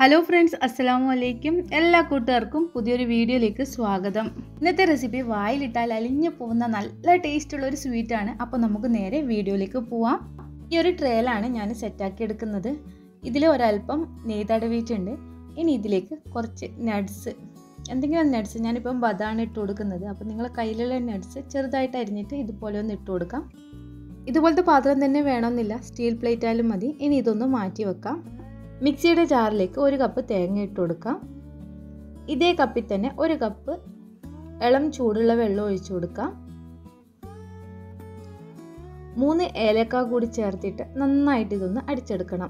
hello friends അസ്സലാമു അലൈക്കും എല്ലാ കൂട്ടുകാർക്കും പുതിയൊരു വീഡിയോയിലേക്ക് സ്വാഗതം ഇന്നത്തെ റെസിപ്പി വായിലിട്ടാൽ അലിഞ്ഞു പോകുന്ന നല്ല ടേസ്റ്റുള്ള ഒരു സ്വീറ്റാണ് അപ്പോൾ നമുക്ക് നേരെ വീഡിയോയിലേക്ക് പോവാം ഈ ഒരു ട്രേയിലാണ് ഞാൻ സെറ്റാക്കി എടുക്കുന്നത് ഇതിൽ ഒരല്പം നെയ്തടവിയിട്ടുണ്ട് ഇനി ഇതിലേക്ക് കുറച്ച് നട്ട്സ് എന്തെങ്കിലും നട്ട്സ് ഞാനിപ്പം ബദാണ് ഇട്ട് കൊടുക്കുന്നത് അപ്പോൾ നിങ്ങളെ കയ്യിലുള്ള നട്ട്സ് ചെറുതായിട്ട് അരിഞ്ഞിട്ട് ഇതുപോലെ ഒന്ന് ഇട്ട് കൊടുക്കാം ഇതുപോലത്തെ പാത്രം തന്നെ വേണമെന്നില്ല സ്റ്റീൽ പ്ലേറ്റ് ആയാലും മതി ഇനി ഇതൊന്ന് മാറ്റി വെക്കാം മിക്സിയുടെ ജാറിലേക്ക് ഒരു കപ്പ് തേങ്ങ ഇട്ട് കൊടുക്കാം ഇതേ കപ്പിൽ തന്നെ ഒരു കപ്പ് ഇളം ചൂടുള്ള വെള്ളം ഒഴിച്ചു കൊടുക്കാം മൂന്ന് ഏലക്ക കൂടി ചേർത്തിട്ട് നന്നായിട്ട് ഇതൊന്ന് അടിച്ചെടുക്കണം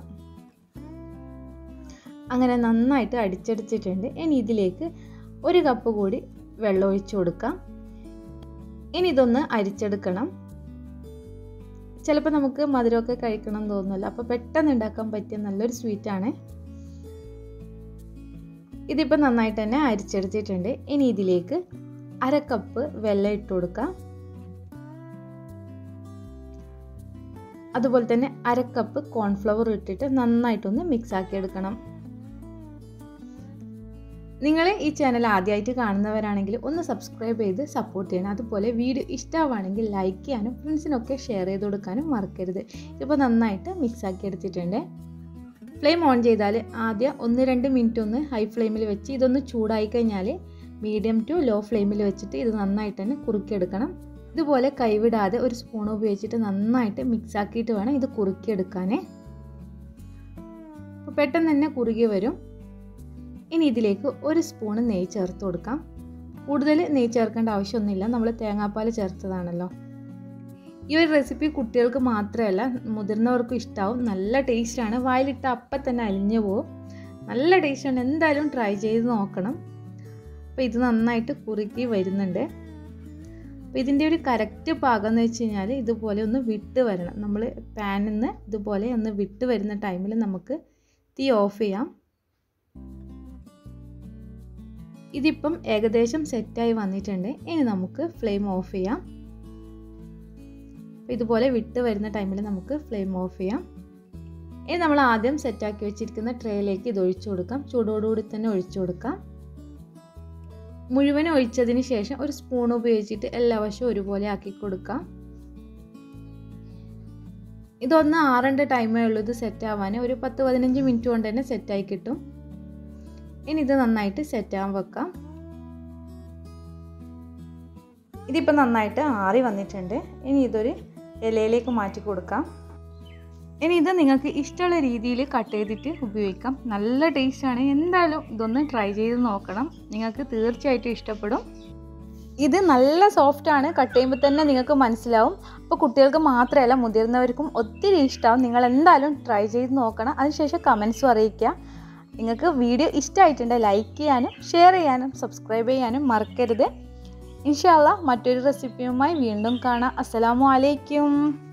അങ്ങനെ നന്നായിട്ട് അടിച്ചടിച്ചിട്ടുണ്ട് ഇനി ഇതിലേക്ക് ഒരു കപ്പ് കൂടി വെള്ളം ഒഴിച്ചു കൊടുക്കാം ഇനി ഇതൊന്ന് അരിച്ചെടുക്കണം ചിലപ്പോൾ നമുക്ക് മധുരമൊക്കെ കഴിക്കണം എന്ന് തോന്നുമല്ലോ അപ്പോൾ പെട്ടെന്ന് ഉണ്ടാക്കാൻ പറ്റിയ നല്ലൊരു സ്വീറ്റാണ് ഇതിപ്പോൾ നന്നായിട്ട് തന്നെ അരിച്ചെടുത്തിട്ടുണ്ട് ഇനി ഇതിലേക്ക് അര കപ്പ് വെള്ളം ഇട്ട് കൊടുക്കാം അതുപോലെ തന്നെ അര കപ്പ് കോൺഫ്ലവർ ഇട്ടിട്ട് നന്നായിട്ടൊന്ന് മിക്സ് ആക്കി എടുക്കണം നിങ്ങൾ ഈ ചാനൽ ആദ്യമായിട്ട് കാണുന്നവരാണെങ്കിൽ ഒന്ന് സബ്സ്ക്രൈബ് ചെയ്ത് സപ്പോർട്ട് ചെയ്യണം അതുപോലെ വീഡിയോ ഇഷ്ടമാണെങ്കിൽ ലൈക്ക് ചെയ്യാനും ഫ്രണ്ട്സിനൊക്കെ ഷെയർ ചെയ്ത് കൊടുക്കാനും മറക്കരുത് ഇതിപ്പോൾ നന്നായിട്ട് മിക്സ് ആക്കി എടുത്തിട്ടുണ്ട് ഫ്ലെയിം ഓൺ ചെയ്താൽ ആദ്യം ഒന്ന് രണ്ട് മിനിറ്റ് ഒന്ന് ഹൈ ഫ്ലെയിമിൽ വെച്ച് ഇതൊന്ന് ചൂടായി കഴിഞ്ഞാൽ മീഡിയം ടു ലോ ഫ്ലെയിമിൽ വെച്ചിട്ട് ഇത് നന്നായിട്ട് തന്നെ കുറുക്കിയെടുക്കണം ഇതുപോലെ കൈവിടാതെ ഒരു സ്പൂൺ ഉപയോഗിച്ചിട്ട് നന്നായിട്ട് മിക്സ് ആക്കിയിട്ട് വേണം ഇത് കുറുക്കിയെടുക്കാനേ അപ്പോൾ പെട്ടെന്ന് തന്നെ കുറുകി വരും ഇനി ഇതിലേക്ക് ഒരു സ്പൂണ് നെയ്യ് ചേർത്ത് കൊടുക്കാം കൂടുതൽ നെയ്യ് ചേർക്കേണ്ട ആവശ്യമൊന്നുമില്ല നമ്മൾ തേങ്ങാപ്പാൽ ചേർത്തതാണല്ലോ ഈ ഒരു റെസിപ്പി കുട്ടികൾക്ക് മാത്രമല്ല മുതിർന്നവർക്കും ഇഷ്ടമാവും നല്ല ടേസ്റ്റാണ് വായിലിട്ട അപ്പം തന്നെ അലിഞ്ഞു പോവും നല്ല ടേസ്റ്റാണ് എന്തായാലും ട്രൈ ചെയ്ത് നോക്കണം അപ്പോൾ ഇത് നന്നായിട്ട് കുറുക്കി വരുന്നുണ്ട് അപ്പോൾ ഇതിൻ്റെ ഒരു കറക്റ്റ് പാകം എന്ന് വെച്ച് കഴിഞ്ഞാൽ ഇതുപോലെ ഒന്ന് വിട്ട് വരണം നമ്മൾ പാനിൽ നിന്ന് ഇതുപോലെ ഒന്ന് വിട്ട് വരുന്ന ടൈമിൽ നമുക്ക് തീ ഓഫ് ചെയ്യാം ഇതിപ്പം ഏകദേശം സെറ്റായി വന്നിട്ടുണ്ട് ഇനി നമുക്ക് ഫ്ലെയിം ഓഫ് ചെയ്യാം ഇതുപോലെ വിട്ട് വരുന്ന ടൈമിൽ നമുക്ക് ഫ്ലെയിം ഓഫ് ചെയ്യാം ഇനി നമ്മൾ ആദ്യം സെറ്റാക്കി വെച്ചിരിക്കുന്ന ട്രേയിലേക്ക് ഇത് ഒഴിച്ചു കൊടുക്കാം ചൂടോടുകൂടി തന്നെ ഒഴിച്ചു കൊടുക്കാം മുഴുവൻ ഒഴിച്ചതിന് ശേഷം ഒരു സ്പൂൺ ഉപയോഗിച്ചിട്ട് എല്ലാ വശവും ഒരുപോലെ ആക്കി കൊടുക്കാം ഇതൊന്ന് ആറേണ്ട ടൈമേ ഉള്ളൂ ഇത് സെറ്റ് ആവാൻ ഒരു പത്ത് പതിനഞ്ച് മിനിറ്റ് കൊണ്ട് തന്നെ സെറ്റായി കിട്ടും ഇനി ഇത് നന്നായിട്ട് സെറ്റ് ആവാൻ വെക്കാം ഇതിപ്പോൾ നന്നായിട്ട് ആറി വന്നിട്ടുണ്ട് ഇനി ഇതൊരു ഇലയിലേക്ക് മാറ്റി കൊടുക്കാം ഇനി ഇത് നിങ്ങൾക്ക് ഇഷ്ടമുള്ള രീതിയിൽ കട്ട് ചെയ്തിട്ട് ഉപയോഗിക്കാം നല്ല ടേസ്റ്റാണ് എന്തായാലും ഇതൊന്ന് ട്രൈ ചെയ്ത് നോക്കണം നിങ്ങൾക്ക് തീർച്ചയായിട്ടും ഇഷ്ടപ്പെടും ഇത് നല്ല സോഫ്റ്റാണ് കട്ട് ചെയ്യുമ്പോൾ തന്നെ നിങ്ങൾക്ക് മനസ്സിലാവും അപ്പോൾ കുട്ടികൾക്ക് മാത്രമല്ല മുതിർന്നവർക്കും ഒത്തിരി ഇഷ്ടമാവും നിങ്ങൾ എന്തായാലും ട്രൈ ചെയ്ത് നോക്കണം അതിനുശേഷം കമൻസും അറിയിക്കുക നിങ്ങൾക്ക് വീഡിയോ ഇഷ്ടമായിട്ടുണ്ട് ലൈക്ക് ചെയ്യാനും ഷെയർ ചെയ്യാനും സബ്സ്ക്രൈബ് ചെയ്യാനും മറക്കരുത് ഇൻഷാല്ല മറ്റൊരു റെസിപ്പിയുമായി വീണ്ടും കാണാം അസ്സലാമു അലൈക്കും